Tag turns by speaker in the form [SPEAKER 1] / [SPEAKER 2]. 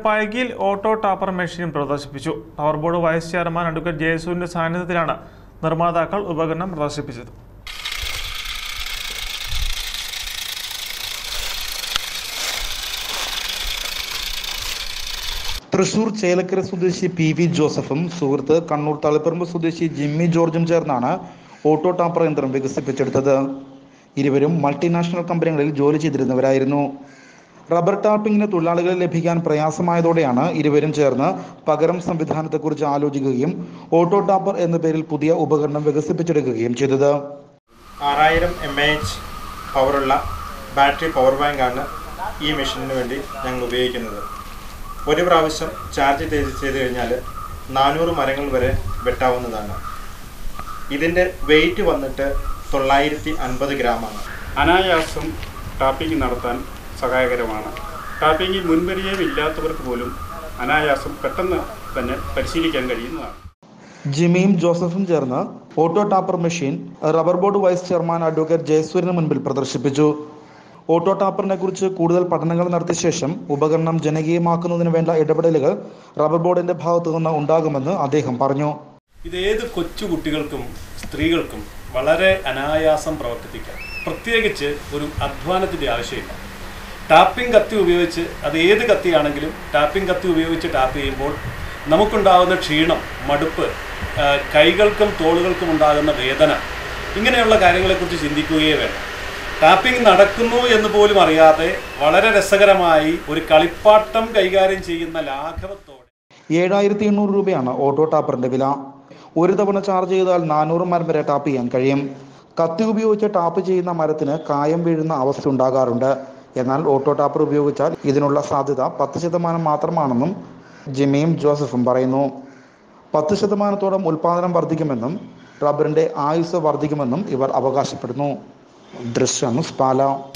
[SPEAKER 1] പൈകിൽ auto tapper machine പ്രദർശിപ്പിച്ചു power board vice chairman advocate ജയസൂരിന്റെ സാന്നിധ്യത്തിലാണ് നിർമ്മാതാക്കൾ ഉപകരണം പ്രദർശിപ്പിച്ചത്
[SPEAKER 2] തൃശൂർ ചേലക്കര സ്വദേശി പി വി ജോസഫും സുഹൃത്ത് കണ്ണൂർ തളിപ്പറമ്പ് സ്വദേശി ജിമ്മി ജോർജും ചേർന്നാണ് ഓട്ടോ ടാപ്പർ യന്ത്രം വികസിപ്പിച്ചെടുത്തത് ഇരുവരും മൾട്ടിനാഷണൽ കമ്പനികളിൽ ജോലി ചെയ്തിരുന്നവരായിരുന്നു റബ്ബർ ടാപ്പിങ്ങിന് തൊഴിലാളികളെ ലഭിക്കാൻ പ്രയാസമായതോടെയാണ് ഇരുവരും ചേർന്ന് പകരം സംവിധാനത്തെക്കുറിച്ച് ആലോചിക്കുകയും ഓട്ടോ ടാപ്പർ എന്ന പേരിൽ പുതിയ ഉപകരണം വികസിപ്പിച്ചെടുക്കുകയും ചെയ്തത്
[SPEAKER 3] ആറായിരം എം എ എച്ച് പവറുള്ള ബാറ്ററി പവർ ബാങ്കാണ് ഈ മെഷീനിന് വേണ്ടി ഞങ്ങൾ ഉപയോഗിക്കുന്നത് ഒരു പ്രാവശ്യം ചാർജ് ചെയ്ത് ചെയ്ത് കഴിഞ്ഞാൽ നാനൂറ് മരങ്ങൾ വരെ വെട്ടാവുന്നതാണ് ഇതിൻ്റെ വെയിറ്റ് വന്നിട്ട് തൊള്ളായിരത്തി അൻപത് ഗ്രാമാണ്
[SPEAKER 4] അനായാസം ടാപ്പിംഗ് നടത്താൻ സഹായകരമാണ് ടാപ്പിംഗിൽ മുൻപരിചയം ഇല്ലാത്തവർക്ക് പോലും അനായാസം പെട്ടെന്ന് തന്നെ പരിശീലിക്കാൻ കഴിയുന്നതാണ്
[SPEAKER 2] ജിമ്മിയും ജോസഫും ചേർന്ന് auto tapper machine rubber board vice chairman advocate ജയസൂര്യന് മുൻപിൽ പ്രദർശിപ്പിച്ചു ഓട്ടോ ടാപ്പറിനെ കുറിച്ച് കൂടുതൽ പഠനങ്ങൾ നടത്തിയ ശേഷം ഉപകരണം ജനകീയമാക്കുന്നതിന് വേണ്ട ഇടപെടലുകൾ റബ്ബർ ബോർഡിന്റെ ഭാഗത്തു നിന്ന് ഉണ്ടാകുമെന്ന് അദ്ദേഹം പറഞ്ഞു
[SPEAKER 5] ഇത് ഏത് കൊച്ചു കുട്ടികൾക്കും സ്ത്രീകൾക്കും വളരെ അനായാസം പ്രവർത്തിപ്പിക്കാം പ്രത്യേകിച്ച് ഒരു അധ്വാനത്തിൻ്റെ ആവശ്യമില്ല ടാപ്പിംഗ് കത്തി ഉപയോഗിച്ച് അത് ഏത് കത്തിയാണെങ്കിലും ടാപ്പിംഗ് കത്തി ഉപയോഗിച്ച് ടാപ്പ് ചെയ്യുമ്പോൾ നമുക്കുണ്ടാകുന്ന ക്ഷീണം മടുപ്പ് ആ, കൈകൾക്കും തോളുകൾക്കും ഉണ്ടാകുന്ന വേദന ഇങ്ങനെയുള്ള കാര്യങ്ങളെക്കുറിച്ച് ചിന്തിക്കുകയേ വേണം ടാപ്പിംഗ് നടക്കുന്നു എന്ന് പോലും അറിയാതെ വളരെ രസകരമായി ഒരു കളിപ്പാട്ടം കൈകാര്യം ചെയ്യുന്ന ലാഘവത്തോടെ
[SPEAKER 2] ഏഴായിരത്തി എണ്ണൂറ് രൂപയാണ് ഓട്ടോ ടാപ്പറിന്റെ വില ഒരു തവണ ചാർജ് ചെയ്താൽ നാനൂറ് മരം വരെ ടാപ്പ് ചെയ്യാൻ കഴിയും കത്തി ഉപയോഗിച്ച് ടാപ്പ് ചെയ്യുന്ന മരത്തിന് കായം വീഴുന്ന അവസ്ഥ ഉണ്ടാകാറുണ്ട് എന്നാൽ ഓട്ടോ ടാപ്പർ ഉപയോഗിച്ചാൽ ഇതിനുള്ള സാധ്യത പത്ത് ശതമാനം മാത്രമാണെന്നും ജിമ്മിയും ജോസഫും പറയുന്നു പത്ത് ശതമാനത്തോളം ഉൽപാദനം വർദ്ധിക്കുമെന്നും റബ്ബറിന്റെ ആയുസ് വർദ്ധിക്കുമെന്നും ഇവർ അവകാശപ്പെടുന്നു ദൃശ്യം പാല